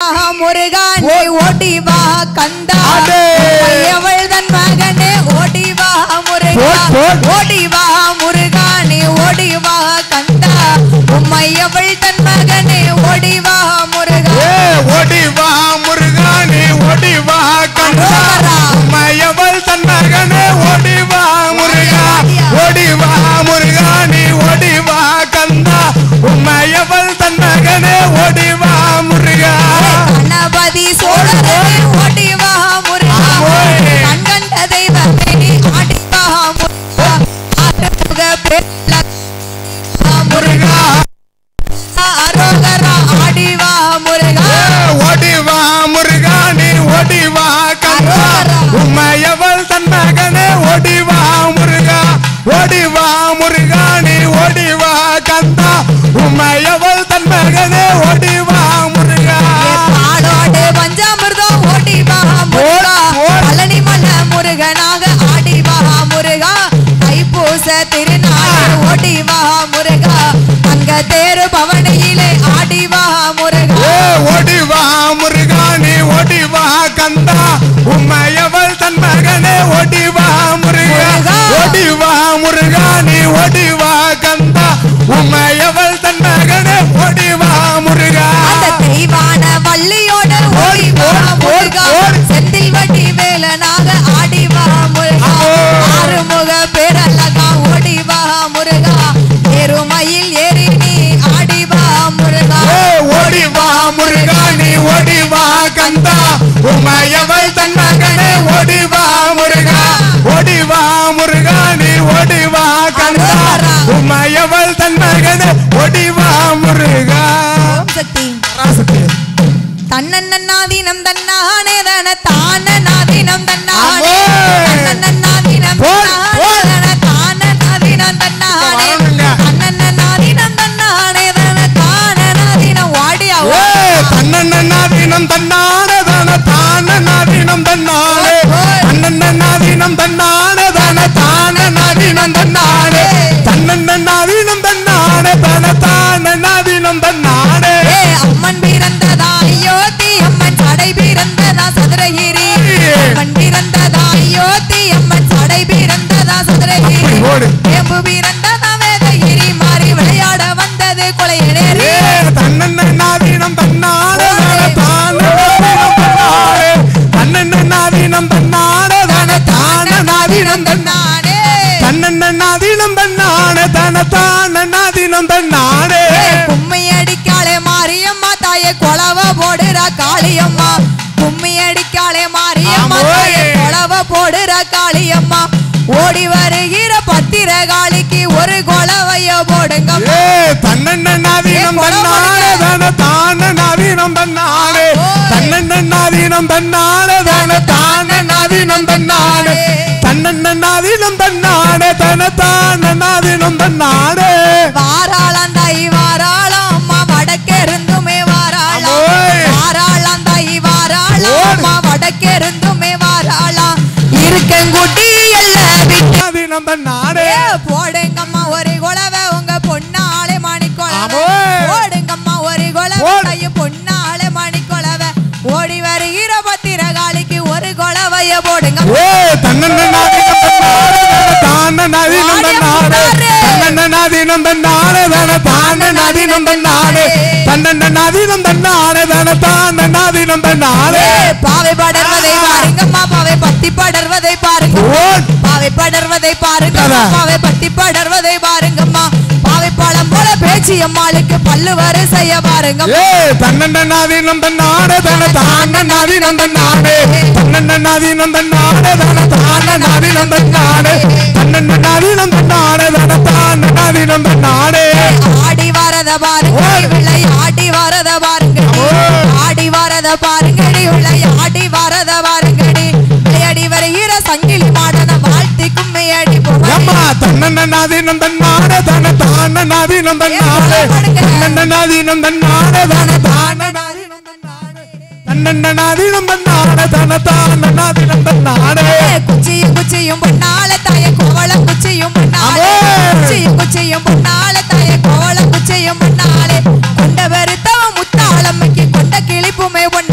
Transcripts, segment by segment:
முருகா நீ ஓடி வா கந்தா அடே. எவள் தன் மகனே ஓடி வா முருகா போட், போட். ஓடி வா முருகா நீ ஓடி வா கந்தா உம்மை எவள் தன் மகனே ஓடி வா முருகா ஏ ஓடி வா முருகா நீ ஓடி வா கந்தா மயவள் தன் மகனே ஓடி வா முருகா ஓடி வா முருகா நீ ஓடி வா கந்தா உம்மையவள் தன் மகனே ஓடி வா முருகா கணபதி சோழரே ஓடி வா முருகா ஆமோய். கண்கண்ட தெய்வமே நீ ஆடி வா முருகா ஆறுமுக பெருள முருகா அரோகரா ஆடி வா முருகா ஏ, ஓடி வா முருகா நீ ஓடி வா கந்தா உம்மையவள் தன் மகனே ஓடி வா முருகா ஓடி வா முருகா நீ ஓடி வா கந்தா உம்மையவள் தன் மகனே ஓடி வா முருகா பாடோடு பஞ்சாமிர்தம் ஓடி வா முருகா ஓட். பழனி மல்ல முருகனாக ஆடி வா முருகா தைப்பூச திருநாள் ஓடி வா முருகா அங்க தேரு பவனியிலே ஆடி வா முருகா ஏ ஓடி வா முருகா நீ ஓடி வா கந்தா உம்மையவள் தன் மகனே ஓடி வா முருகா முருகா. ஓடி வா முருகா நீ ஓடி வா கந்தா உம்மையவள் தன் மகனே ஓடி வா முருகா அந்த தெய்வான வள்ளியோடு ஓடி வா ஓட், முருகா ஓட். செந்தில் வட்டி வேலனாக ஆடி வா முருகா ஆமோ. ஆறுமுக பேரழகா ஓடி வா முருகா எருமையில் ஏறி நீ ஆடி வா முருகா ஏ ஓடி வா முருகா நீ ஓடி வா கந்தா உம்மையவள் தன் மகனே ஓடி வா முருகா ஓடி வா முருகா நீ ஓடி வா கந்தா உம்மையவள் தன் மகனே ஓடி வா முருகா ஓம் சக்தி பராசக்தி. தன்னன்னாதீனம் தன்னானே தன தானநாதீனம் தன்னானே ஆமே. தன்னன்னாதீனம் போல், போல். தன்னானே தன தானநாதீனம் தன்னானே வரணுங்க. தன்னன்னாதீனம் தன்னானே தன தானநாதீனம் வாடியா ஏ தன்னன்னாதீனம் தன்னானே தான தானநாதீனம் தன்னானே தன்னன்னாதீனம் தன்னானே தான தானநாதீனம் தன்னானே தன்னன்னாதீனம் தன்னானே தான தானநாதீனம் தன்னானே ஏ அம்மன் பிறந்ததா அயோத்தி அம்மன் சடை பிறந்ததா சதுரகிரி அம்மன் பிறந்ததா அயோத்தி அம்மன் சடை பிறந்ததா சதுரகிரி அப்படி ஓடு. வேம்பு பிறந்ததா வேதகிரி மாறி விளையாட வந்தது கொலையனேரி ஏ தன்னன்னாதீனம் தன்னானே தான தானநாதீனம் தன்னானே தன்னன்னாதீனம் தன்னானே தான தானநாதீனம் தன்னானே நானே தன்னன்னாதீனம் தன்னானே தன தானநாதீனம் தன்னானே கும்மி அடிக்காளே மாரியம்மா தாயே கொலவ போடுறா காளியம்மா கும்மி அடிக்காளே மாரியம்மா ஆமோய். தாயே கொலவ போடுறா காளியம்மா ஓடி வருகிற பத்திரகாளிக்கு ஒரு கொலவைய போடுங்க ஏ தன்னன்னாதீனம் தன்னானே தன தானநாதீனம் தன்னானே தன்னன்னாதீனம் தன்னானே தன தானநாதீனம் தன்னானே தன்னன்னாதீனம் தன்னானே தன தானநாதீனம் தன்னானே வாராளாம் தாய் வாராளாம் அம்மா வடக்கே இருந்துமே வாராளாம் ஆமோய். வாராளாம் தாய் வாராளாம் ஓடு. அம்மா வடக்கே இருந்துமே வாராளாம் இருக்கங்குட்டி எல்லாம் விட்டு நாதீனம் தன்னானே ஏ, போடுங்கம்மா ஒரு குலவை உங்க பொண்ணாளே மணிக்குழவை ஆமோய். போடுங்கம்மா ஒரு குலவை போடு. கைய பொண்ணாளே மணிக்குழவை ஓடி வருகிற பத்திரகாளிக்கு ஒரு குலவைய போடுங்க ஏ தன்னன்னாதீனம் தன்னானே தன தானநாதீனம் தன்னானே தன்னன்னாதீனம் தன்னானே தன தானநாதீனம் தன்னானே தன்னன்னாதீனம் தன்னானே தன தானநாதீனம் தன்னானே ஏ, பாவை படர்வதை பாருங்கம்மா பாவை பத்தி படர்வதை பாருங்க ஓட். பாவை படர்வதை பாருங்க அதான். பாவை பத்தி படர்வதை பாருங்கம்மா பாவை பழம் போல பேச்சு அம்மாளுக்கு பல்லு வரிசைய பாருங்க ஏ தன்னன்னாதீனம் தன்னானே தன தானநாதீனம் தன்னானே தன்னன்னாதீனம் தன்னானே தன தானநாதீனம் தன்னானே தன்னன்னாதீனம் தன்னானே தன தானநாதீனம் தன்னானே ஆடி வரத பாருங்க விளை ஆடி வரத பாருங்க ஆடி வரத பாருங்கடி விளை ஆடி வரத பாருங்கடி விளையாடி வருகிற சங்கிலி மாடன வாழ்த்தி கும்மையடி போவாடி ஏம்மா தன்னன்னாதீனம் தன்னானே தன தானநாதீனம் தன்னானே தன்னன்னாதீனம் தன்னானே தன தானநாதீனம் தன்னானே தன்னன்னாதீனம் தன்னானே தன தானநாதீனம் தன்னானே குச்சியும் குச்சியும் பொன்னால தாய கோவள குச்சியும் பொன்னாலே அம்மே. குச்சியும் குச்சியும் பொன்னால தாய கோவள குச்சியும் பொன்னாலே கொண்ட வெறுத்தவ முத்தாளம்மைக்கு கொண்ட கிளிப்புமே பொன்னாலே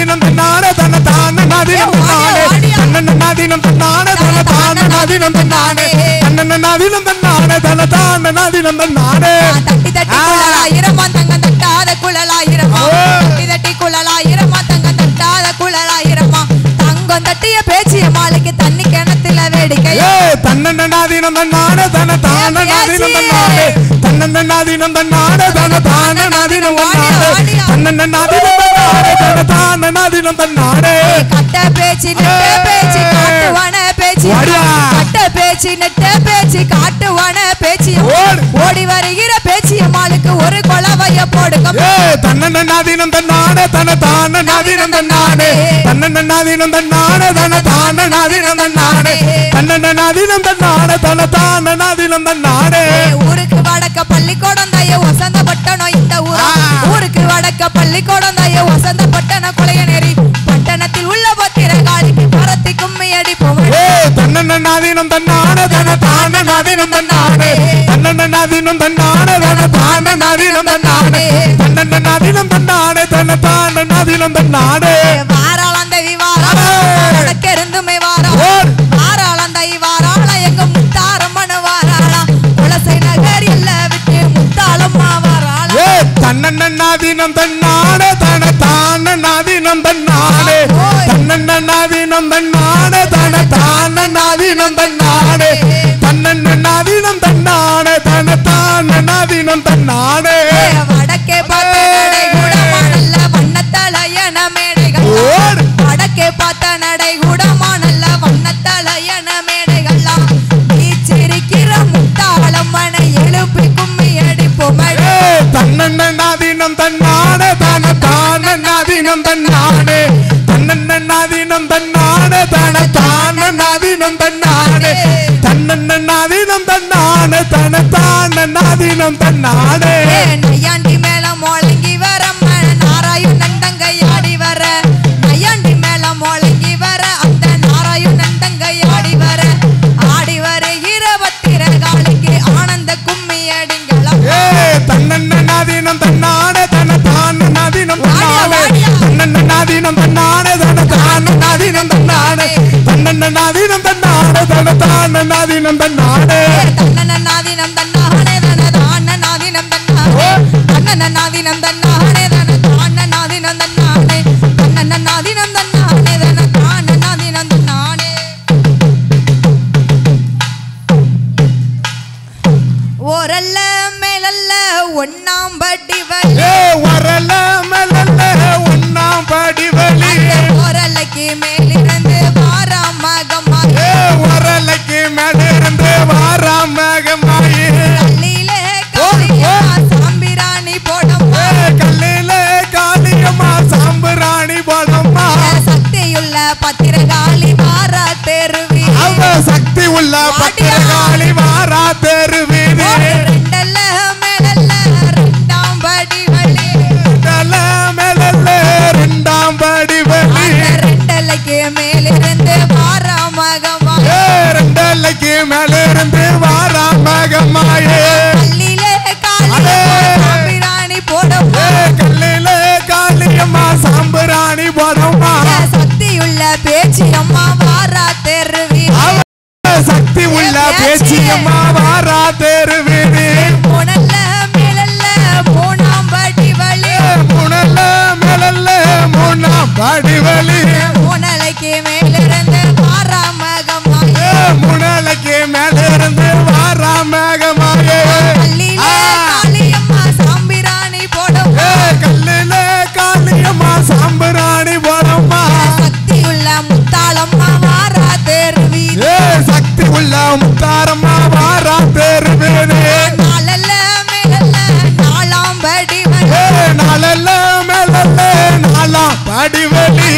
நாதினம் தன்னானே தன தான நாதினம் தன்னானே தன்னன நாதினம் தன்னானே தன தான நாதினம் தன்னானே தன்னன நாதினம் தன்னானே தன தான நாதினம் தன்னானே தட்டி தட்டி குழலாயிரமா தங்கம் தட்டாத குழலாயிரமா ஓ. தட்டி தட்டி குழலாயிரமா தங்கம் தட்டாத குழலாயிரமா தங்கம் தட்டிய பேச்சிய மாலைக்கு தண்ணி கிணத்துல வேடிக்கை ஏ தன்னன நாதினம் தன்னானே தன தான நாதினம் தன்னானே தன்னன நாதினம் தன்னானே தன தான நாதினம் தன்னானே தன்னன நாதினம் தன்னானே தன தான நாதினம் தன்னானே கட்ட பேச்சு நெட்ட பேச்சு காட்டுவான பேச்சு வாடியா. கட்ட பேச்சு நெட்ட பேச்சு காட்டுவான பேச்சு ஓடு. ஓடி வருகிற பேச்சிய மாலுக்கு ஒரு கொலவைய போடுங்க ஏ தன்னன நாதினம் தன்னானே தன தான நாதினம் தன்னானே தன்னன நாதினம் தன்னானே தன தான நாதினம் தன்னானே தன்னன நாதினம் தன்னானே தன தான நாதினம் தன்னானே ஊருக்கு வடக்க பள்ளிக்கூடம் தாய வசந்த பட்டணம் இந்த ஊரா ஆ. ஊருக்கு வடக்க பள்ளிக்கூடம் தாய வசந்த பட்டணம் கொலையநேரி பட்டணத்தில் உள்ள பத்திரகாளிக்கு பரத்தி கும்மி அடிப்போம் ஏ தன்னன நாதினம் தன்னானே தன தான நாதினம் தன்னானே தன்னன நாதினம் தன்னானே தன தான நாதினம் தன்னானே தன்னன நாதினம் தன்னானே தன தான நாதினம் தன்னானே வாராளந்தவி வாராள வடக்க இருந்துமே வாரா ஓடு. வாராளந்தை வாராள எங்க முத்தாரம்மன் வாராளா குலசை நகர் எல்ல விட்டு முத்தாளம்மா வாராளா ஏ தன்னன நாதினம் தன்னானே தன தான நாதினம் தன்னானே தன்னன நாதினம் தன்னானே தன தான நாதினம் தன்னானே தன்னன நாதினம் தன்னானே தன தான நாதினம் தன்னானே வடக்கே பார்த்த நடை குடமானல்ல வண்ணத்தலையன மேடைகள் ஓடு. வடக்கே பார்த்த நடை குடமானல்ல வண்ணத்தலையன மேடைகள்லாம் நீச்சிருக்கிற முத்தாளம்மனை எழுப்பி கும்மி அடிப்போம் ஏ தன்னன நாதினம் தன்னானே தன தான நாதினம் தன்னானே தன்னன நாதினம் தன்னானே தன தான நாதினம் தன்னானே தன்னன நாதினம் தன்னானே தன தான நாதினம் தன்னானே ஏ நையாண்டி மேல மொழங்கி வர மன நாராயணன் தங்கையாடி வர நையாண்டி மேல மொழங்கி வர அந்த நாராயணன் தங்கையாடி வர ஆடி வருகிற பத்திர காளிக்கு ஆனந்த கும்மி அடிங்களாம் ஏ தன்னன நாதினம் தன்னானே தன தான நாதினம் தன்னானே தன்னன நாதினம் தன்னானே தன தான நாதினம் தன்னானே தன்னன நாதினம் தன்னானே தன தான நாதினம் தன்னானே தன்னன நாதினம் தன்னானே தனதான நாதினம் தன்னானே தன்னன நாதினம் தன்னானே தனதான நாதினம் தன்னானே தன்னன நாதினம் தன்னானே தனதான நாதினம் தன்னானே ஓரல்ல மேலல்ல ஒண்ணாம் பட்டி வழி ஏ வரல மலல ஒன்னாம் படிவலி அந்த ஓரல்லைக்கு மேலிருந்து வாராம் மகமா ஏ வரலைக்கு மேலிருந்து வாராம் மேகமாயி கல்லிலே காளியா சாம்பிராணி போடம்மா ஏ கல்லில காளியம்மா சாம்புராணி போடம்மா சக்தியுள்ள பத்திரகாளி வாரா தெருவி அவ சக்தி உள்ள பத்திரகாளி வாரா தெரு வீதி ரெண்டல்ல மேலல்ல ரெண்டாம் படி வழி தல மேலல்ல ரெண்டாம் படிவலி அந்த ரெண்டலைக்கு மேலிருந்து வாரா மகமா ஏ ரெண்டலைக்கு மேலிருந்து வாராம் மேகமாயே கல்லிலே காளியா சாம்பிராணி போடம்மா ஏ கல்லில காளியம்மா சாம்புராணி போடம்மா சக்தியுள்ள பேச்சு அம்மா வாரா தெருவி அவ சக்தி உள்ள பேச்சியம்மா வாரா தெரு வீதி முனல்ல மேலல்ல மூணாம் படி வழி முனல்ல மேலல்ல மூணாம் படிவலி முனலைக்கு மேலிருந்து வாரா மகமா ஏ முனலைக்கு மேலிருந்து வாரா மேகமாயே கல்லிலே ஆ. காளியம்மா சாம்பிராணி போடம்மா ஏ கல்லில காளியம்மா சாம்புராணி போடம்மா சக்தியுள்ள முத்தாளம்மா வாரா தெருவி ஏ சக்தி உள்ள முத்தாரம்மா வாரா தெரு வீதி நாளல்ல மேலல்ல நாலாம் படி வழி ஏ நாளல்ல மேலல்ல நாலாம் படிவலி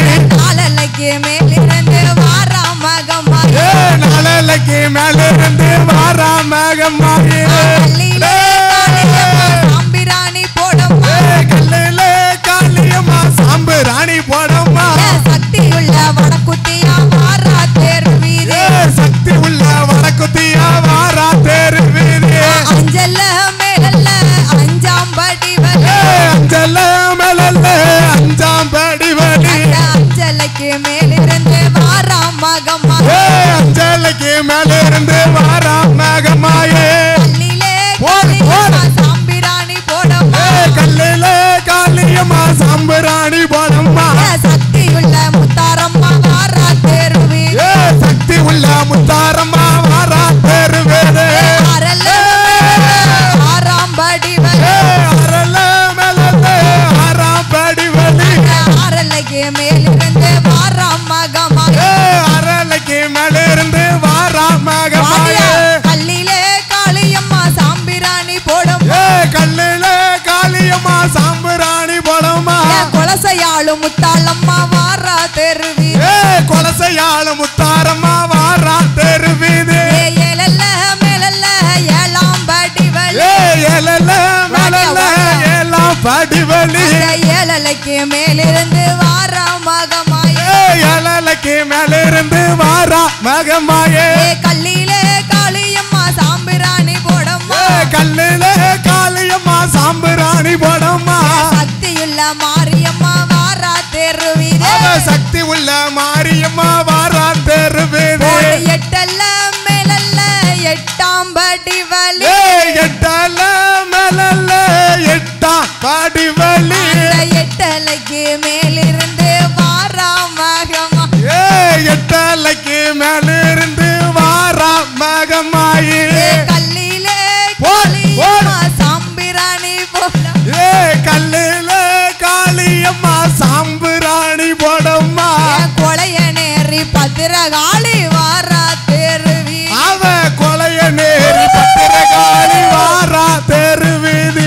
முத்தாளம்மா வாரா தெருவி ஏ கொலசையாள முத்தாரம்மா வாரா தெருவீது ஏ ஏலல்ல மேலல்ல ஏழாம் படி வழி ஏ எலல மலல எல்லாம் படிவலி அந்த ஏழலைக்கு மேலிருந்து வாரா மகமாய ஏ எலலைக்கு மேல இருந்து வாரா மகமாயே ஏ கல்லிலே காளியம்மா சாம்பிராணி போடம்மா ஏ கல்லில காளியம்மா சாம்பிராணி போடம்மா சக்தியுள்ள மாரியம்மா வாரா தெருவிதே அவ சக்தி உள்ள மாரியம்மா வாரா தெருவீது ஒரு எட்டல்ல மேலல்ல எட்டாம் படி வழி ஏ எட்டல மலல எட்டா படிவலி அந்த எட்டலைக்கு மேலிருந்து வாரா மகமா ஏ எட்டலைக்கு மேல இருந்து வாரா மகமாயி ஏ கல்லிலே போடு, காளியம்மா சாம்பிராணி போடம் ஏ கல்லில காளியம்மா சாம்பிராணி போடம்மா ஏன் கொலைய நேரி பத்திரகாளி வாரா தெருவி அவ கொலைய நேரி பத்திரகாளி வாரா தெருவீதி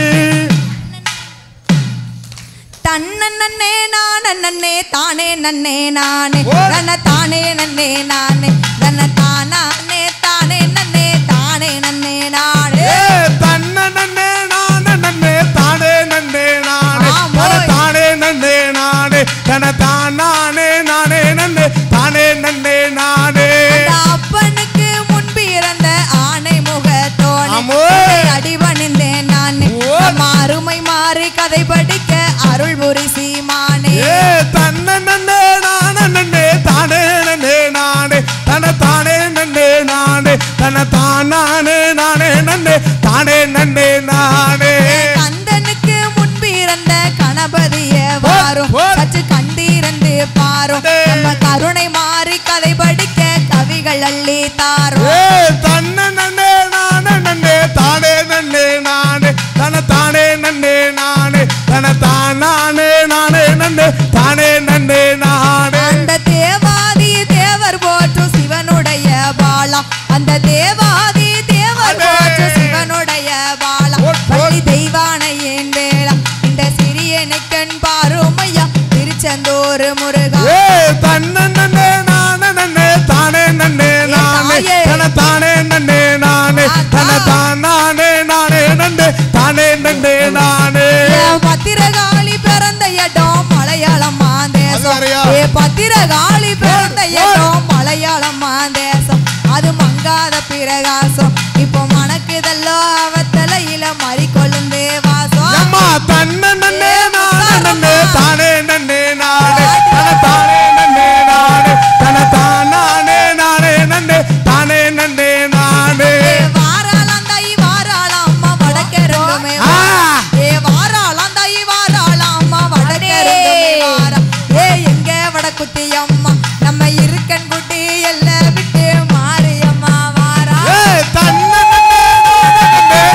தன்னே நான நன்னே தானே நன்னே நானே ஓ. தன தானே நன்னே நானே தன தானே தானே நன்னே தானே நன்னே நானே ஏ தன்ன நன்னே நானே நன்னே தானே நன்னே நானே ஆமோய். தன தானே நன்னே நானே தன தானே நானே நன்னே தானே நன்னே நானே அந்த அப்பனுக்கு முன்பிறந்த ஆணை முகத்தோனே ஆமோய். அடிபணிந்தேன் நான் ஓ. நம்ம அருமை மாறி கதை படிக்க அருள் புரி சீமானே ஏ தன்ன நன்னே நானே நன்னே தானே நன்னே நானே தன தானே நன்னே நானே தன தானே நானே நன்னே தானே நன்னே நானே கந்தனுக்கு முன்பிறந்த கணபதிய வாரும் போர். சற்று கண்டிருந்து பாரும் டே. நம்ம கருணை மாறி கதை படிக்க கவிகள் அள்ளி தாரும் ஏ தன்ன நன்னே நானே நன்னே தானே நன்னே நானே தன தானே நன்னே நானே தன தானே நானே நன்னே தானே நன்னே நானே அந்த தேவாதி தேவர் போற்றும் சிவனுடைய பாலம் அந்த தேவாதி தேவர் அடே. போற்றும் சிவனுடைய பாலம் போட், போட். பள்ளி தெய்வானையின் வேளம் இந்த சிறியனை கண் பாருமையா திருச்செந்தூர் முருகா ஏ தன்ன நன்னே நானே நன்னே தானே நன்னே நானே தாயே. தன தானே நன்னே நானே தன தானே நானே நன்னே தானே நன்னே நானே என் பத்திரகாளி பிறந்த இடம் மலையாளம் மாந்தேசம் வேறயா? ஏ பத்திரகாளி பிறந்த இடம் மலையாளம் மாந்தேசம் அது மங்காத பிரகாசம் இப்போ மணக்குதல்லோ அவ தலையில மறி கொழுந்தே வாசம் அம்மா தன்ன நன்னே நானே நன்னே தானே நன்னே நானே தன தானே நன்னே நானே தன தானே நானே நன்னே தானே நன்னே நானே ஏ வாராளாம் தாய் வாராளாம் அம்மா வடக்க ரெண்டுமே ஆ. ஏ வாராளாம் தாய் வாராளாம் அம்மா வடக்க ரெண்டுமே வாரா ஏ எங்க வடக்குத்தி அம்மா நம்ம இருக்கன் குட்டி எல்லாம் விட்டு மாரியம்மா வாரா ஏ தன்ன நன்னே நானே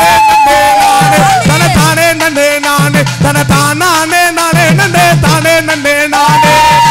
நன்னே தானே நன்னே நானே தன தானே நானே தன தானே நானே நன்னே தானே நன்னே நானே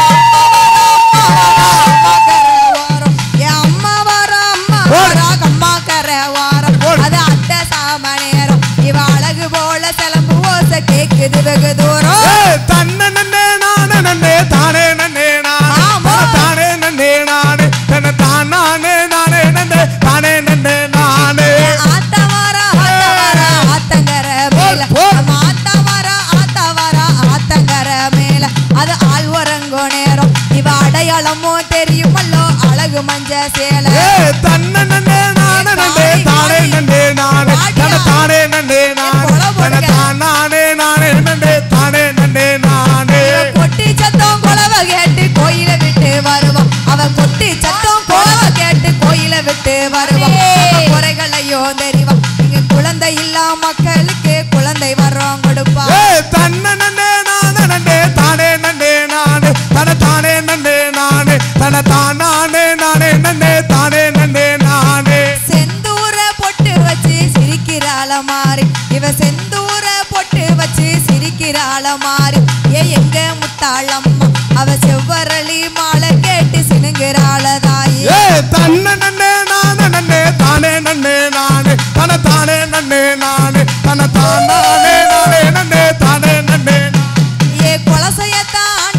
கேக்குது வெகு தூரம் ஏ தன்ன நன்னே நானே நன்னே தானே நன்னே நானே ஆமா. தன தானே நன்னே நானே தன தானே நானே நன்னே தானே நன்னே நானே ஆத்தவார ஆத்தவார ஆத்தங்கர மேல போ. நம்ம ஆத்தவார ஆத்தவார ஆத்தங்கர மேல அது ஆழ்வரங்கோ நேரம் இவ அடையாளமோ தெரியுமல்லோ அழகு மஞ்ச சேல ஏ தன்ன நன்னே நானே நன்னே தானே நன்னே நானே தன தானே நன்னே நானே தன தானே நானே நன்னே தானே நன்னே நானே கொட்டி சத்தம் குலவ கேட்டு கோயில விட்டு வருவான் அவன் கொட்டி சத்தம் குலவ கேட்டு கோயில விட்டு வருவான் நம்ம குறைகளையோ தெரிவான் இங்க குழந்தை இல்லா மக்களுக்கு குழந்தை வர்றோம் கொடுப்பா ஏ தன்ன நன்னே நானே நன்னே தானே நன்னே நானே தன தானே நன்னே நானே தன தானே நானே நன்னே தானே நன்னே நானே செந்தூர பொட்டு வச்சு சிரிக்கிறாள மாறி இவ செந்தூர பொட்டு வச்சு சிரிக்கிறாள மாறி ஏ எங்க முத்தாளம்மா அவ செவ்வரளி மாலை கேட்டு சினுங்கிறாள தாயி ஏ தன்ன நன்னே நானே நன்னே தானே நன்னே நானே தன தானே நன்னே நானே தன தானே நானே நன்னே தானே நன்னே ஏ குலசையத்தான்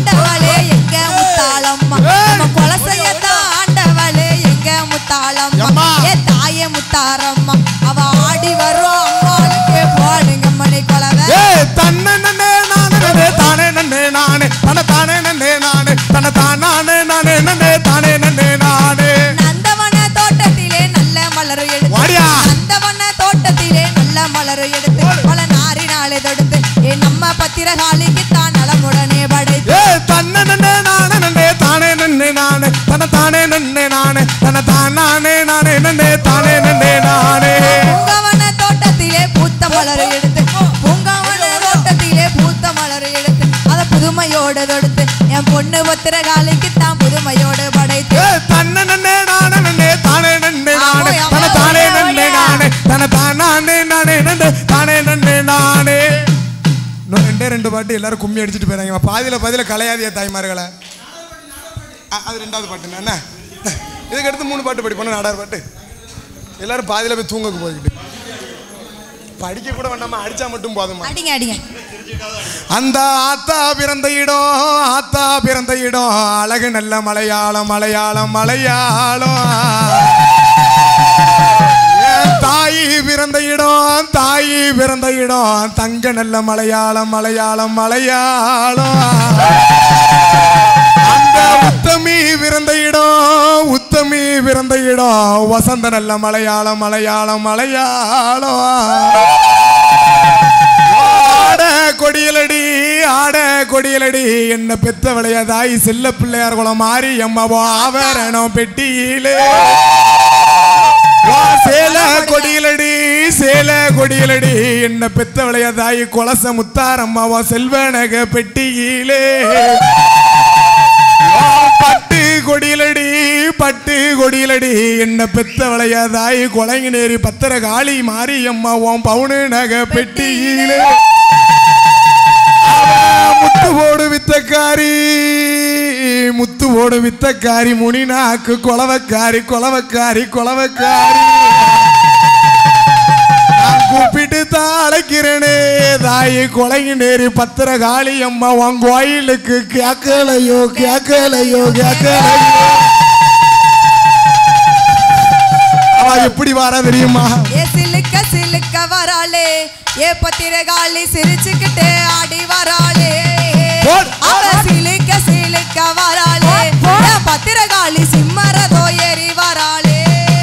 நானே தன தானே நானே நன்னே தானே நன்னே நானே பூங்கவன தோட்டத்திலே பூத்த மலர் எடுத்து பூங்கவன தோட்டத்திலே பூத்த மலர் எடுத்து அத புதுமையோடு தொடுத்து என் பொண்ணு ஒத்திர காலிக்கு தான் புதுமையோடு படைத்து ஏ, தன்ன நன்னே நானே நன்னே தானே நன்னே நானே ஆமா, தன ஆமா, தானே ஆமா, நன்னே ஆமா. நானே தன தானே நானே நன்னே தானே நன்னே நானே இன்னும் ரெண்டே ரெண்டு பாட்டு எல்லாரும் கும்மி அடிச்சுட்டு போயிறாங்க பாதியில பாதியில கலையாதிய தாய்மார்களை அ, அது ரெண்டாவது பாட்டு என்ன இதுக்கு அடுத்து மூணு பாட்டு படிப்போம் நாடார் பாட்டு எல்லாரும் பாதியில போய் தூங்கக்கு போய்கிட்டு படிக்க கூட வேண்டாமா அடிச்சா மட்டும் போதுமா அடிங்க அடிங்க அந்த ஆத்தா பிறந்த இடம் ஆத்தா பிறந்த இடம் அழகு நல்ல மலையாளம் மலையாளம் மலையாளம் என் தாயி பிறந்த இடம் தாயி பிறந்த இடம் தங்க நல்ல மலையாளம் மலையாளம் மலையாளம் அந்த உத்தமி பிறந்த இடம் உத்தமி பிறந்த இடம் வசந்த நல்ல மலையாளம் மலையாளம் மலையாளம் ஆட கொடியலடி ஆட கொடியலடி என்ன பெத்த விளையாதாய் செல்ல பிள்ளையார் குளம் மாறி எம்மவோ ஆவரணம் பெட்டியிலே வா சேல கொடியலடி சேல கொடியலடி என்ன பெத்த விளையாதாய் கொலச முத்தாரம்மாவோ செல்வனக பெட்டியிலே வா பட்டு கொடியலடி பட்டு கொடியலடி என்ன பெத்த விளையாதாய் கொலைங்க நேரி பத்திர காளி மாறி அம்மா உன் பவுனு நகை பெட்டியிலே அவ முத்து போடு வித்தக்காரி முத்து போடு வித்தக்காரி முனிநாக்கு கொலவக்காரி கொலவக்காரி கொலவக்காரி நான் கூப்பிட்டு தான் அழைக்கிறேனே தாயி கொலைங்க நேரி பத்திர காளி அம்மா உன் கோயிலுக்கு கேட்கலையோ கேட்கலையோ கேட்கலையோ அவ எப்படி வாரா தெரியுமா ஏ சிலுக்க சிலுக்க வராளே ஏ பத்திரகாளி சிரிச்சுக்கிட்டு ஆடி வராளே போடு. அவ சிலுக்க சிலுக்க வராளே ஏ பத்திரகாளி சிம்மரதோ ஏறி வராளே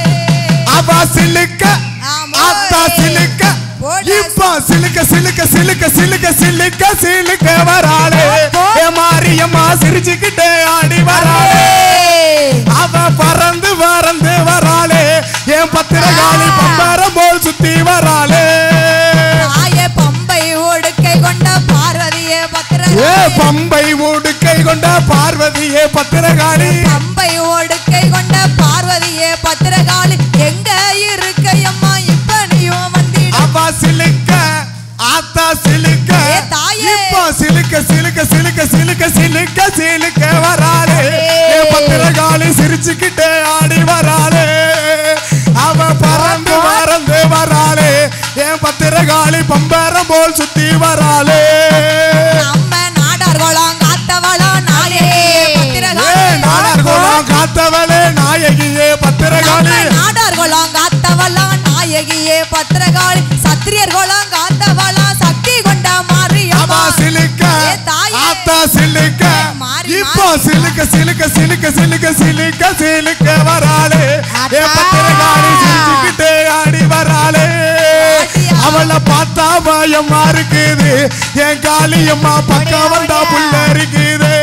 அவ சிலுக்க ஆமா. ஆத்தா சிலுக்க போடு. இப்ப சிலுக்க சிலுக்க சிலுக்க சிலுக்க சிலுக்க சிலுக்க வராளே ஏ மாரியம்மா சிரிச்சுக்கிட்டே ஆடி வராளே அவ பறந்து பறந்து வராளே என் பத்திரகாளி பம்பரம் போல் சுத்தி வராளே ஆய பம்பை ஓடுக்கை கொண்ட பார்வதியே ஏ பத்திரகாளி பம்பை ஊடுக்கை கொண்ட பார்வதியே பத்திரகாளி பம்பை ஓடுக்கை கொண்ட பார்வதியே பத்திரகாளி எங்க இருக்கையம்மா இப்ப நீயும் வந்திட அவ சிலுக்க ஆத்தா சிலுக்க ஏ தாயே. இப்போ சிலுக்க சிலுக்க சிலுக்க சிலுக்க சிலுக்க சிலுக்க வராளே ஏ பத்திரகாளி சிரிச்சுக்கிட்டே ஆடி வராளே அவ பறந்து பறந்து வராளே என் பத்திரகாளி பம்பரம் போல் சுத்தி வராளே நம்ம நாடார் குளம் காத்தவளம் நாயகியே ஏ பத்திரகாளி நாடார் குலம் காத்தவளே நாயகியே பத்திரகாளி நம்ம நாடார் குளம் காத்தவளம் நாயகியே பத்திரகாளி சத்திரியர் குளம் காத்தவளம் சக்தி கொண்ட மாரியம்மா அவ சிலுக்க ஏ தாயே. ஆத்தா சிலுக்க மாறி, இப்போ மாறி. சிலுக்க சிலுக்க சிலுக்க சிலுக்க சிலுக்க சிலுக்க வராளே ஏ அத்தா. பத்திரகாளி சிரிச்சுக்கிட்டே ஆடி வராளே ஆடியா. அவளை பார்த்தா பயமா இருக்குது என் காளியம்மா பக்கம் வந்தா புள்ள இருக்குது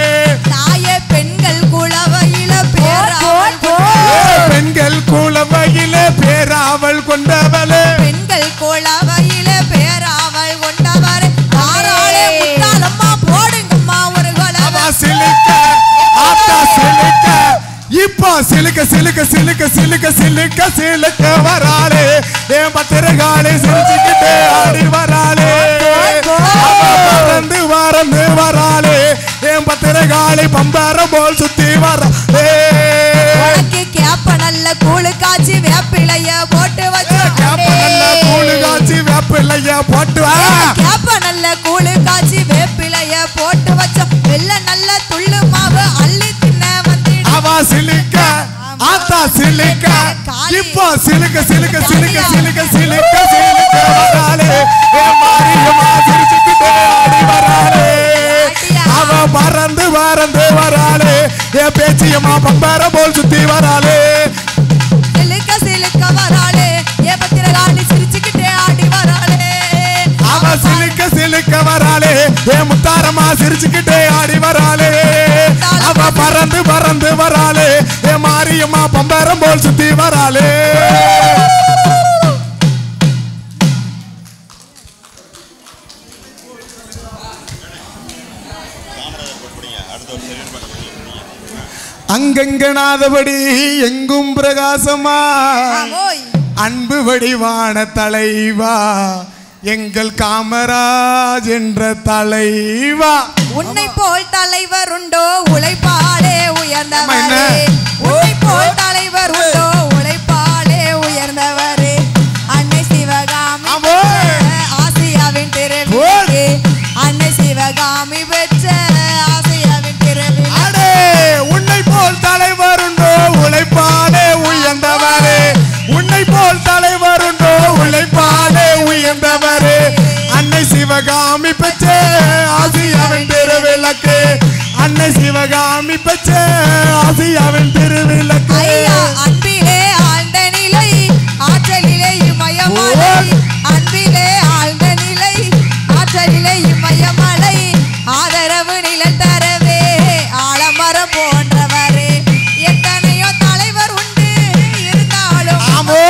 தாயே பெண்கள் குளவையில பேராவல் ஏ பெண்கள் குளவையில பேராவல் கொண்டவளே பெண்கள் குளவையில பேராவல் கொண்டவர் தாராளே முத்தாலம்மா போடுங்கம்மா ஒரு அவ குளவ சிலுக்க ஆத்தா சிலுக்க இப்போ சிலுக்க சிலுக்க சிலுக்க சிலுக்க சிலுக்க சிலுக்க வராளே என் பத்திரகாளி சிரிச்சுக்கிட்டே ஆடி வராளே அவ பறந்து பறந்து வராளே என் பத்திரகாளி பம்பரம் போல் சுத்தி வராளே உனக்கு கேப்ப நல்ல கூழு காய்ச்சி வேப்பிலைய போட்டு கேப்ப நல்ல கூழு வச்சு காய்ச்சி வேப்பிள்ளைய போட்டு வா கேப்ப நல்ல கூழு காய்ச்சி வேப்பிலைய போட்டு வச்சோம் வெள்ள நல்ல துள்ளு மாவு அள்ளி தின்ன வந்திடு அவ சிலுக்க ஆத்தா சிலுக்க இப்போ சிலுக்க சிலுக்க சிலுக்க சிலுக்க சிலுக்க சிலுக்க வராளே ஏ மாரியம்மா சிரிச்சுக்கிட்டே ஆடி வராளே அவ பறந்து பறந்து வராளே ஏ பேச்சியம்மா பம்பர போல் சுத்தி வராளே சிலுக்க சிலுக்க வராளே ஏ பத்திரகாளி சிரிச்சுக்கிட்டே ஆடி வராளே அவ சிலுக்க சிலுக்க வராளே ஏ முத்தாரம்மா சிரிச்சுக்கிட்டே ஆடி வராளே அவ பறந்து பறந்து வராளே ஏ மாரி மாரியம்மா பம்பரம் போல் சுத்தி வராளே அங்கங்கனாதபடி எங்கும் பிரகாசமா ஆமோய் அன்பு வடிவான தலைவா எங்கள் காமராஜ் என்ற தலைவா உன்னை போல் தலைவர் உண்டோ உழைப்பாலே உயர்ந்தவரே என்ன? உன்னை போல் தலைவர் உண்டோ உழைப்பாலே உயர்ந்தவரே அன்னை சிவகாமி ஆமோ. பெற்ற ஆசியாவின் திருவிழே அன்னை சிவகாமி பெற்ற ஆசியாவின் திருவிழே அடே உன்னை போல் தலைவர் உண்டோ உழைப்பாலே உயர்ந்தவரே உன்னை போல் தலைவர் உண்டோ உழைப்பாலே உயர்ந்தவரே அன்னை சிவகாமி பெற்ற ஆசியாவின் திருவிளக்கு அன்னை சிவகாமி பெற்ற ஆசியாவின் திருவிளக்கு ஐயா அன்பிலே ஆழ்ந்த நிலை ஆற்றலிலே இமயமலை அன்பிலே ஆழ்ந்த நிலை ஆற்றலிலே இமயமலை ஆதரவு நிழல் தரவே ஆலமரம் போன்றவரே எத்தனையோ தலைவர் உண்டு இருந்தாலும் ஆமோ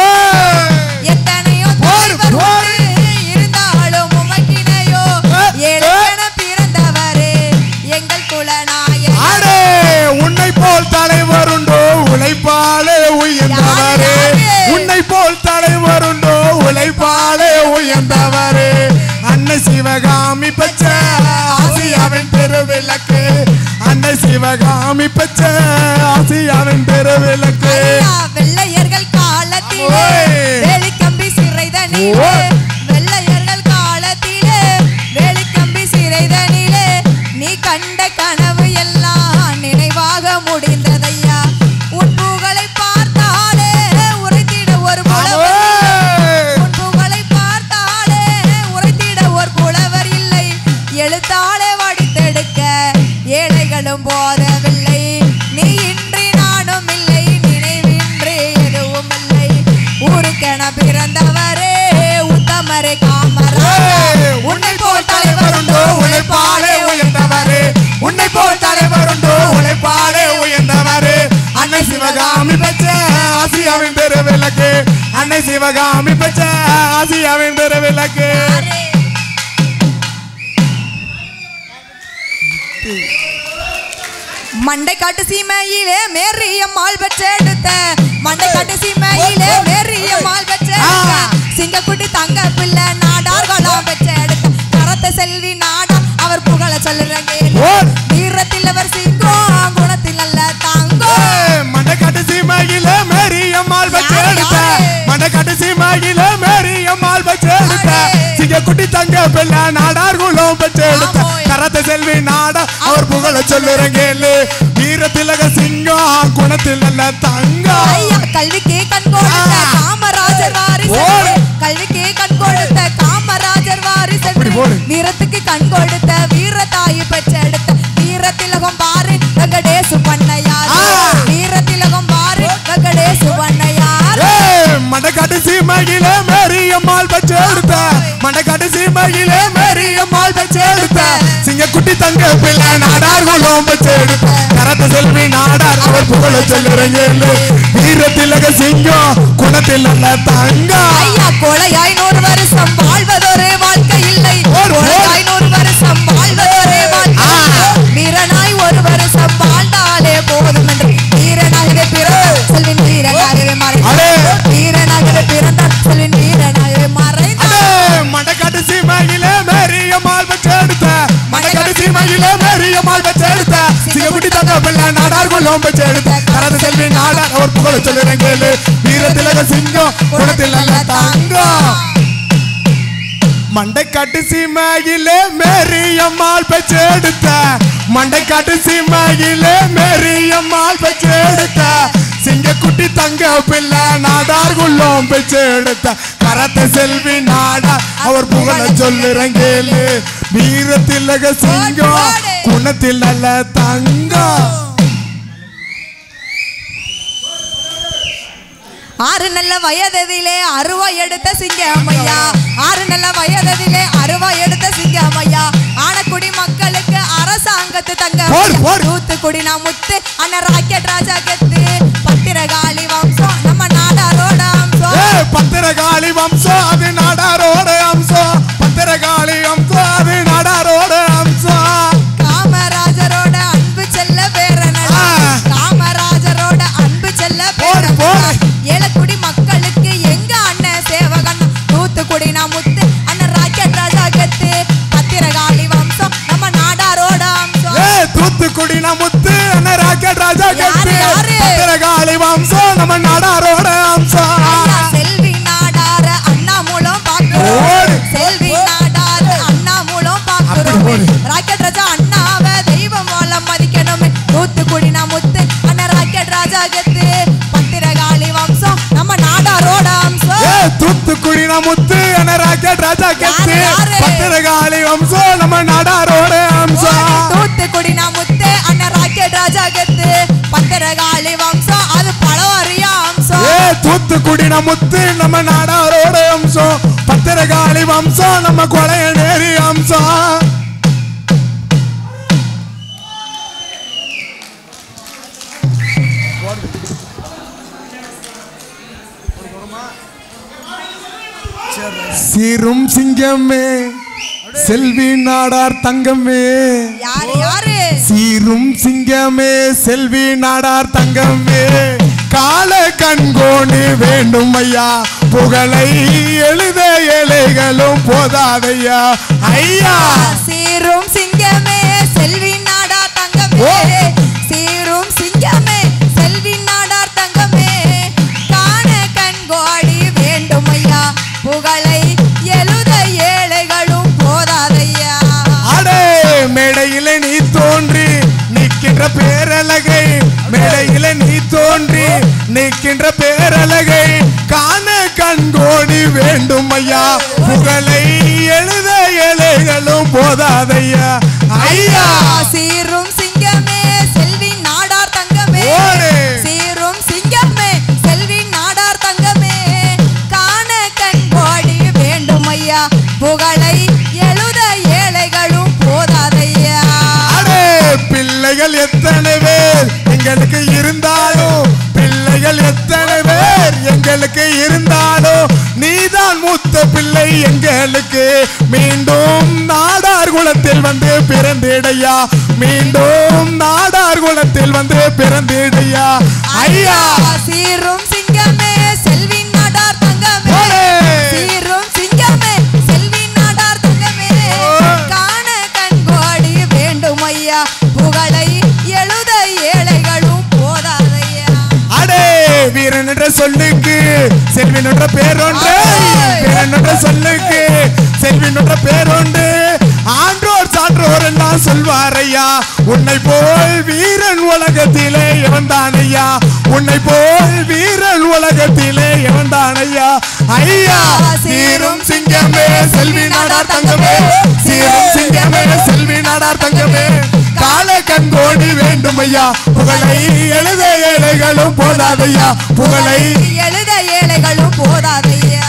எத்தனையோ போடு, தலைவர் போடு. உண்டு இருந்தாலும் உமக்கினையோ ஏ, ஏழென பிறந்தவரே எங்கள் குலநாயகர் அடே உன்னை போல் தலைவர் உண்டோ உழைப்பாலே உயர்ந்தவரே யாரு, யாரு? உன்னை போல் தலைவர் உண்டோ உழைப்பாலே உயர்ந்தவரே அன்னை சிவகாமி பச்ச ஆசியாவின் திருவிளக்கு அன்னை சிவகாமி பச்ச ஆசியாவின் திருவிளக்கு ஐயா, வெள்ளையர்கள் காலத்திலே ஓய். வேலிக்கம்பி சிறைதனிலே ஓய். வெள்ளையர்கள் காலத்திலே வேலிக்கம்பி சிறைதனிலே நீ கண்ட கனவு எல்லாம் நினைவாக முடிந்ததையா உன் புகழை பார்த்தாலே உரைத்திட ஒரு புலவர் இல்லை. உன் புகழை பார்த்தாலே உரைத்திட ஒரு புலவர் இல்லை எழுத்தாலே வடித்தெடுக்க ஏழைகளும் போதவில்லை நீ இன்றி நானும் இல்லை நினைவின்றி எதுவும் இல்லை ஊருக்கென பிறந்தவரே உத்தமரே காமராஜ் உன்னை போல் தலைவர் உண்டோ உழைப்பாலே உயர்ந்தவரே உன்னை போல் தலைவர் உண்டோ உழைப்பாலே உயர்ந்தவரே அன்னை சிவகாமி பச்ச ஆசியாவின் திருவிளக்கு அன்னை சிவகாமி பச்ச ஆசியாவின் திருவிளக்கு மண்டைக்காட்டு சீமையிலே மேரியம்மாள் பெற்றெடுத்த மண்டைக்காட்டு சீமையிலே மேரியம்மாள் பெற்றெடுத்த சிங்கக்குட்டி தங்க பிள்ளை நாடார்களாம் பெற்றெடுத்த கரத்த செல்வி நாடா அவர் புகழ சொல்லுறங்க ஓ! வீரத்தில் அவர் சிங்கம் குணத்தில் நல்ல தங்கம் மண்டக்காட்டு சீமையில மேரியம்மாள் பச்சை யாரு, எடுத்த யாரு? மண்டக்காட்டு சீமையில மேரியம்மாள் பச்சை எடுத்த யாரு? சிங்க குட்டி தங்க பிள்ளை நாடார் குலம் பச்சை எடுத்த ஆமோய். கரத்த செல்வி நாடா அவர் புகழ சொல்லுறங்கேலு வீர திலக சிங்கம் குணத்தில் நல்ல தங்கம் ஐயா கல்விக்கு கண் கொடுத்த ஆ. காமராஜர் வாரிசு ஓடு. கல்விக்கு கண் கொடுத்த காமராஜர் வாரிசு அப்படி போடு. வீரத்துக்கு கண் கொடுத்த வீரதாயி பெற்றெடுத்த வீரத்திலகம் பாரு வெங்கடேசு பண்ணையார் ஆ. வீரத்திலகம் பாரு வெங்கடேசு பண்ணையார் ஏய், மண்டக்காட்டு சீமையில மேரியம்மாள் பச்சை எடுத்த மண்டக்காட்டு சீமையில மேரியம்மாள் பச்சை எடுத்த சிங்கக்குட்டி தங்க பிள்ளை நாடார் குலம் பச்சை எடுத்த கரத்த செல்வி நாடார் அவர் புகழ சொல்லுறங்கேலு வீர திலக சிங்கம் குணத்தில் நல்ல தங்கம் ஐயா கொலையாய் நூறு வருஷம் வாழ்வதொரு வாழ்க்கை இல்லை ஓடு, ஓடு. கொலையாய் நூறு வருஷம் வாழ்வதொரு வாழ்க்கை ஆ. இல்லை. வீரனாய் ஒரு வருஷம் வாழ்ந்தாலே போதும் என்று வீரனாகவே பிறந்தார் செல்வின் வீரனாகவே மறைந்தார் அடே. வீரனாகவே பிறந்தார் செல்வின் வீரனாகவே மறைந்தார் அடே, மண்டக்காட்டு சீமையில மேரியம்மாள் பச்சை எடுத்த மண்டக்காட்டு சீமையில மேரியம்மாள் பச்சை எடுத்த சிங்கக்குட்டி தங்க பிள்ளை நாடார் குலம் பச்சை எடுத்த கரத்த செல்வி நாடார் அவர் புகழ சொல்லுறங்கேலு வீர திலக சிங்கம் குணத்தில் நல்ல தங்கம் மண்டைக்காட்டு சீமையிலே மேரியம்மாள் பெற்றெடுத்த மண்டைக்காட்டு சீமையிலே மேரியம்மாள் பெற்றெடுத்த சிங்கக்குட்டி தங்க பிள்ளை நாடார் குள்ளம் பெற்றெடுத்த கரத்த செல்வி நாடா அவர் புகழ சொல்லுறங்கேலு வீர திலக சிங்கம் குணத்தில் நல்ல தங்கம் ஆறு நல்ல வயதிலே அருவா எடுத்த சிங்கமையா ஆறு நல்ல வயதிலே அருவா எடுத்த சிங்கமையா ஆனக்குடி மக்களுக்கு அரசாங்கத்து தங்க போடு, போடு. தூத்துக்குடி நான் முத்து அண்ணன் ராக்கெட் ராஜா கெத்து பத்திர குடின முத்து அண்ணன் ராக்கெட் ராஜா யாரு, கெத்து யாரு? பத்திரகாளி வம்சம் நம்ம நாடாரோட அம்சம் ஐயா, செல்வி நாடார அண்ணா மூலம் பாக்குறோம் ஓடு. செல்வி நாடார அண்ணா மூலம் பாக்குறோம் அப்படி ஓடு. ராக்கெட் ராஜா அண்ணாவ தெய்வம் மூலம் மதிக்கணும் தூத்துக்குடி முத்து அண்ணன் ராக்கெட் ராஜா கெத்து பத்திரகாளி வம்சம் நம்ம நாடாரோட அம்சம் ஏ தூத்துக்குடி முத்து அண்ணன் ராக்கெட் ராஜா கெத்து யாரு, யாரு? பத்திரகாளி வம்சம் நம்ம நாடாரோட அம்சம் தூத்துக்குடி முத்து அண்ணன் ராக்கெட் ராஜா கெத்து பத்திரகாளி வம்சம் அது பழவரியா அம்சம் ஏ தூத்துக்குடி முத்து நம்ம நாடாரோட அம்சம் பத்திரகாளி வம்சம் நம்ம கொலைய நேரி அம்சம் சீரும் சிங்கமே செல்வி நாடார் தங்கமே யாரு யாரு சீரும் சிங்கமே செல்வி நாடார் தங்கமே கால கண்கோணி வேண்டும் ஐயா புகழை எழுத ஏழைகளும் போதாதையா ஐயா சீரும் சிங்கமே செல்வி நாடா தங்கமே சீரும் சிங்கமே செல்வி நாடார் தங்கமே காண கண்கோடி வேண்டும் ஐயா புகழை எழுத ஏழைகளும் போதாதையா அடே மேடையில நீ தோன்றி நிற்கின்ற பேரழகை மேடையில நீ தோன்றி நிற்கின்ற பேரழகை காண கண்கோடி வேண்டும் ஐயா புகழை எழுத ஏழைகளும் போதாதையா ஐயா சீரும் சிங்கமே செல்வி நாடார் தங்கமே ஓடு. சீரும் சிங்கமே செல்வி நாடார் தங்கமே காண கண்கோடி வேண்டும் ஐயா புகழை எழுத ஏழைகளும் போதாதையா அடே பிள்ளைகள் எத்தனை பேர் எங்களுக்கு இருந்தாலும் பிள்ளைகள் எத்தனை பேர் எங்களுக்கு இருந்தாலும் நீதான் மூத்த பிள்ளை எங்களுக்கு மீண்டும் நாடார் குலத்தில் வந்து பிறந்திடையா மீண்டும் நாடார் குலத்தில் வந்து பிறந்திடையா ஐயா சீரும் சிங்கமே செல்வி நாடார் தங்கமே ஓடு. சீரும் சிங்கமே செல்வி நாடார் தங்கமே காண கண்கோடி வேண்டும் ஐயா புகழை எழுத ஏழைகளும் போதாதையா அடே வீரன் என்ற சொல்லுக்கு செல்வின் என்ற பேரொன்று வீரன் என்ற சொல்லுக்கு செல்வின் என்ற பேரொன்று ஆன்றோர் சான்றோர் எல்லாம் சொல்வார் ஐயா உன்னை போல் வீரன் உலகத்திலே எவன் ஐயா உன்னை போல் வீரன் உலகத்திலே எவன் ஐயா ஐயா சீரும் சிங்கமே செல்வி நாடார் தங்கமே சீரும் சிங்கமே செல்வி நாடார் தங்கமே கால கண்கோடி வேண்டும் ஐயா புகழை எழுத ஏழைகளும் போதாதையா புகழை எழுத ஏழைகளும் போதாதையா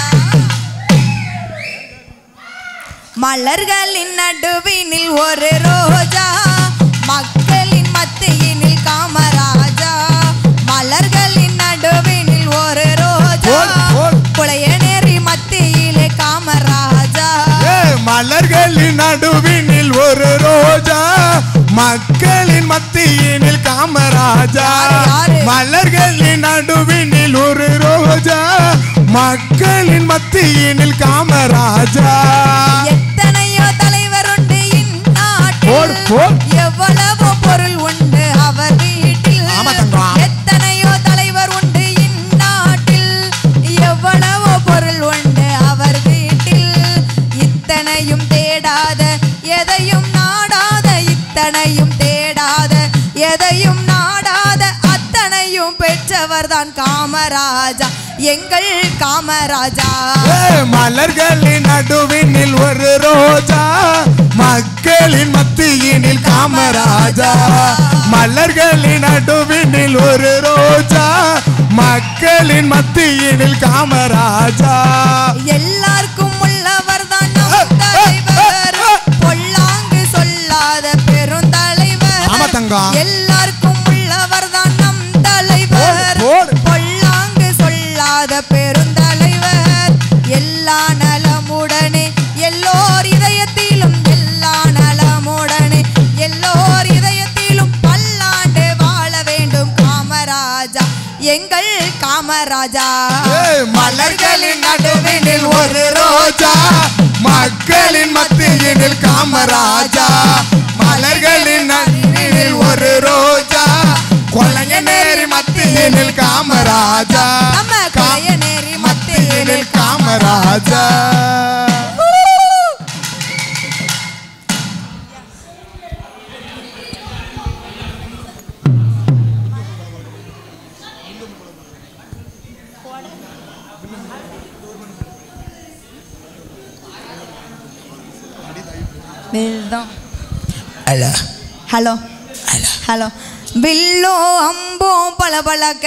மலர்களின் நடுவினில் ஒரு ரோஜா மக்களின் மத்தியினில் காமராஜா மலர்களின் நடுவினில் ஒரு ரோஜா போல், போல். புலையநேரி மத்தியிலே காமராஜா ஏ, மலர்களின் நடுவினில் ஒரு ரோஜா மக்களின் மத்தியினில் காமராஜா யாரு, யாரு? மலர்களின் நடுவினில் ஒரு ரோஜா மக்களின் மத்தியினில் காமராஜா எத்தனையோ தலைவர் உண்டு போடு, போடு. இந்நாட்டில் எவ்வளவோ பொருள் உண்டு அவர் வீட்டில் ஆமா தங்கம். எத்தனையோ தலைவர் உண்டு இந்நாட்டில் எவ்வளவோ பொருள் உண்டு அவர் வீட்டில் இத்தனையும் தேடாத எதையும் நாடாத இத்தனையும் தேடாத எதையும் நாடாத அத்தனையும் பெற்றவர்தான் காமராஜா எங்கள் காமராஜா ஏ, மலர்களின் நடுவினில் ஒரு ரோஜா மக்களின் மத்தியினில் காமராஜா மலர்களின் நடுவினில் ஒரு ரோஜா மக்களின் மத்தியினில் காமராஜா எல்லாருக்கும் உள்ளவர் தான் நம் தலைவர் பொல்லாங்கு சொல்லாத பெருந்தலைவர் ஆமா தங்கம். எல்லாருக்கும் உள்ளவர் தான் நம் தலைவர் போடு, போடு. பொல்லாங்கு சொல்லாத பெருந்தலைவர் எல்லா நலமுடனே எல்லோர் இதயத்திலும் எல்லா நலமுடனே எல்லோர் இதயத்திலும் பல்லாண்டு வாழ வேண்டும் காமராஜா எங்கள் காமராஜா ஏ, மலர்களின் நடுவினில் ஒரு ரோஜா மக்களின் மத்தியினில் காமராஜா மலர்களின் நடுவினில் ஒரு மத்தியினில் காமராஜா நம்ம கொலைய நேரி மத்தியினில் மத்தியினில் காமராஜா வெல்தான் அல்ல ஹலோ ஹலோ வில்லோ அம்போ பளபளக்க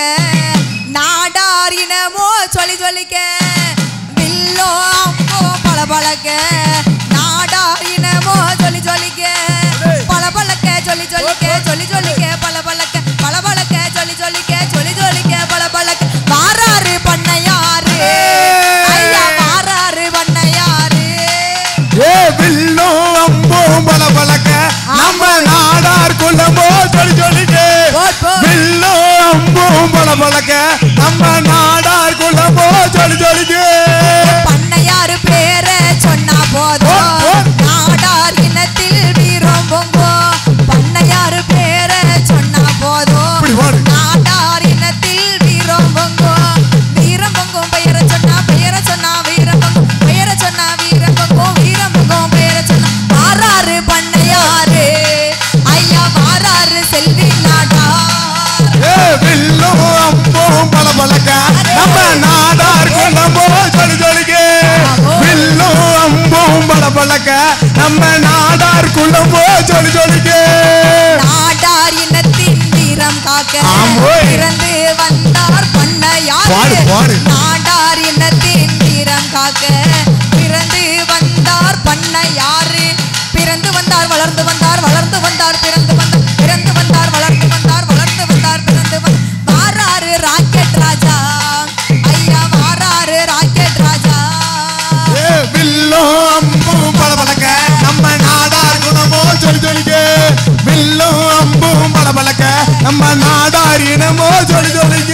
நாடார் இனமோ சொல்லி சொல்லிக்க வில்லோ அம்போ பளபளக்க நாடார் இனமோ சொல்லி சொல்லிக்க பளபளக்க சொல்லி சொல்லிக்க சொல்லி சொல்லிக்க பளபளக்க பளபளக்க சொல்லி சொல்லிக்க சொல்லி சொல்லிக்க பளபளக்க வாராரு பண்ணையாரு ஐயா வாராரு பண்ணையாரு ஏ வில்லும் அம்பும் பல பழக்க நம்ம நாடார் குள்ளமோ சொல்லி சொல்லிட்டு போட், போட். வில்லும் அம்பும் பல பழக்க நம்ம நாடார் குள்ளமோ சொல்லி சொல்லிட்டு பண்ணையாரு பேர சொன்னா போதும் போட், போட். நாடார் இனத்தில் வீரம் பொங்கும் பண்ணையாரு பேர சொன்னா போதும் இப்படி பாடு. நாடார் இனத்தில் வீரம் பொங்கும் வீரம் பொங்கும் பெயர சொன்னா பெயர சொன்னா வீரம் பொங்கும் பெயர சொன்னா வீரம் பொங்கும் வீரம் பொங்கும் பெயர சொன்னா மாறாரு பண்ணையாரு ஐயா மாறாரு செல்வி நாடார் ஏ வில்லும் அம்பும் பல பழக்க நம்ம நாடார் குள்ளமோ சொல்லி சொல்லிட்டு வில்லும் அம்பும் பல பழக்க நம்ம நாடார் குள்ளமோ சொல்லி சொல்லிட்டு நாடார் இனத்தின் வீரம் காக்க ஆமோய். பிறந்து வந்தார் பண்ணையார் பாடு, பாடு. நாடார் இனத்தின் வீரம் காக்க பிறந்து வந்தார் பண்ணையாரு பிறந்து வந்தார் வளர்ந்து வந்தார் வளர்ந்து வந்தார் பிறந்து வந்தார் பிறந்து வந்தார் வளர்ந்து வந்தார் வளர்ந்து வந்தார் பிறந்து வந்தார் வாராரு ராக்கெட் ராஜா ஐயா வாராரு ராக்கெட் ராஜா ஏ வில்லும் அம்பும் பல பழக்க நம்ம நாடார் குணமோ சொல்லி சொல்லிக்க வில்லும் அம்பும் பல பழக்க நம்ம நாடார் இனமோ சொல்லி சொல்லிக்க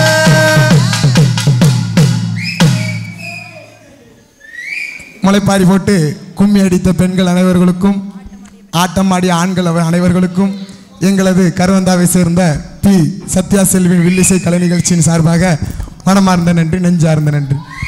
முளைப்பாரி போட்டு கும்மி அடித்த பெண்கள் அனைவர்களுக்கும் ஆட்டம் ஆடிய ஆண்கள் அவ- அனைவர்களுக்கும் எங்களது கருவந்தாவை சேர்ந்த பி சத்யா செல்வின் வில்லிசை கலை நிகழ்ச்சியின் சார்பாக மனமார்ந்த நன்றி நெஞ்சார்ந்த நன்றி